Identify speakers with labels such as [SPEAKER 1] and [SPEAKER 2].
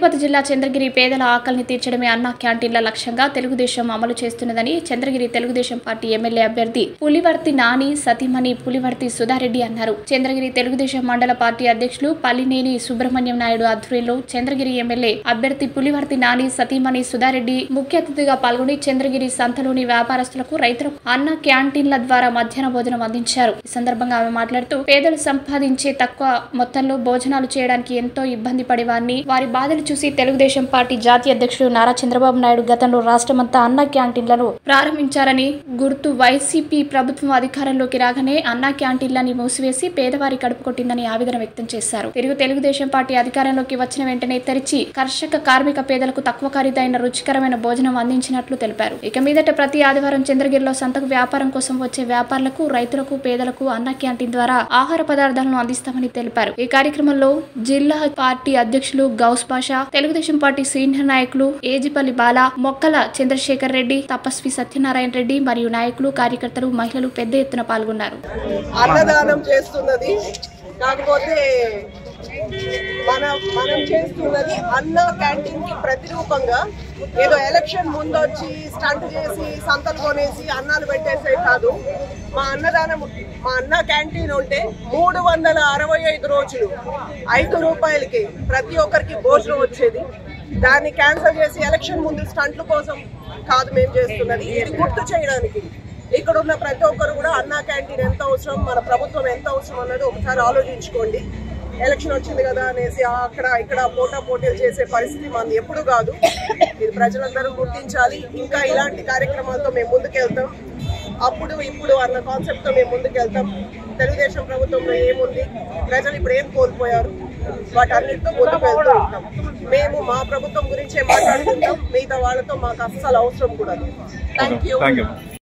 [SPEAKER 1] తిరుపతి జిల్లా చంద్రగిరి పేదల ఆకలిని తీర్చడమే అన్న క్యాంటీన్ల లక్ష్యంగా తెలుగుదేశం అమలు చేస్తున్నదని చంద్రగిరి తెలుగుదేశం పార్టీ ఎమ్మెల్యే అభ్యర్థి పులివర్తి నాని సతీమణి పులివర్తి సుధారెడ్డి అన్నారు చంద్రగిరి తెలుగుదేశం మండల పార్టీ అధ్యక్షులు పల్లినేని సుబ్రహ్మణ్యం నాయుడు ఆధ్వర్యంలో చంద్రగిరి ఎమ్మెల్యే అభ్యర్థి పులివర్తి నాని సతీమణి సుధారెడ్డి ముఖ్య అతిథిగా పాల్గొని చంద్రగిరి సంతలోని వ్యాపారస్తులకు రైతులకు అన్న క్యాంటీన్ల ద్వారా మధ్యాహ్న భోజనం అందించారు ఈ సందర్భంగా ఆమె మాట్లాడుతూ పేదలు సంపాదించే తక్కువ మొత్తంలో భోజనాలు చేయడానికి ఎంతో ఇబ్బంది పడేవారిని వారి బాధలు చూసి తెలుగుదేశం పార్టీ జాతీయ అధ్యక్షుడు నారా చంద్రబాబు నాయుడు గతంలో రాష్ట్రమంతా అన్న క్యాంటీన్లను ప్రారంభించారని గుర్తు వైసీపీ ప్రభుత్వం అధికారంలోకి రాగానే అన్న క్యాంటీన్లని మూసివేసి పేదవారి కడుపు కొట్టిందని ఆవేదన వ్యక్తం చేశారు తిరుగు తెలుగుదేశం పార్టీ అధికారంలోకి వచ్చిన వెంటనే తెరిచి కర్షక కార్మిక పేదలకు తక్కువ ఖరీదైన రుచికరమైన భోజనం అందించినట్లు తెలిపారు ఇక మీదట ప్రతి ఆదివారం చంద్రగిరిలో సంతకు వ్యాపారం కోసం వచ్చే వ్యాపారులకు రైతులకు పేదలకు అన్న క్యాంటీన్ ద్వారా ఆహార పదార్థాలను అందిస్తామని తెలిపారు ఈ కార్యక్రమంలో జిల్లా పార్టీ అధ్యక్షులు గౌస్ పాషా తెలుగుదేశం పార్టీ సీనియర్ నాయకులు ఏజిపల్లి బాల మొక్కల చంద్రశేఖర్ రెడ్డి తపస్వి సత్యనారాయణ రెడ్డి మరియు నాయకులు కార్యకర్తలు మహిళలు పెద్ద ఎత్తున పాల్గొన్నారు
[SPEAKER 2] అన్నదానం చేస్తున్నది కాకపోతే మన మనం చేస్తున్నది అన్న క్యాంటీన్ కి ప్రతిరూపంగా ఏదో ఎలక్షన్ ముందు వచ్చి స్టంట్ చేసి సంతలు కొనేసి అన్నాలు పెట్టేసే కాదు మా అన్నదానం మా అన్న క్యాంటీన్ ఉంటే మూడు వందల అరవై ఐదు రోజులు ఐదు రూపాయలకి ప్రతి ఒక్కరికి భోజనం వచ్చేది దాన్ని క్యాన్సిల్ చేసి ఎలక్షన్ ముందు స్టంట్ల కోసం కాదు మేము చేస్తున్నది ఇది గుర్తు చేయడానికి ఇక్కడ ఉన్న ప్రతి ఒక్కరు కూడా అన్నా క్యాంటీన్ ఎంత అవసరం మన ప్రభుత్వం ఎంత అవసరం అన్నది ఒకసారి ఆలోచించుకోండి ఎలక్షన్ వచ్చింది కదా అనేసి ఆ అక్కడ ఇక్కడ పోటా పోటీలు చేసే పరిస్థితి మనది ఎప్పుడు కాదు ఇది ప్రజలందరూ గుర్తించాలి ఇంకా ఇలాంటి కార్యక్రమాలతో మేము ముందుకెళ్తాం అప్పుడు ఇప్పుడు అన్న కాన్సెప్ట్ తో మేము ముందుకెళ్తాం తెలుగుదేశం ప్రభుత్వంలో ఏముంది ప్రజలు ఇప్పుడు ఏం కోల్పోయారు వాటన్నిటితో ముందుకు వెళ్తూ ఉంటాం మేము మా ప్రభుత్వం గురించే మాట్లాడుకుంటాం మిగతా వాళ్ళతో మాకు అస్సలు అవసరం కూడా థ్యాంక్ యూ
[SPEAKER 3] థ్యాంక్ యూ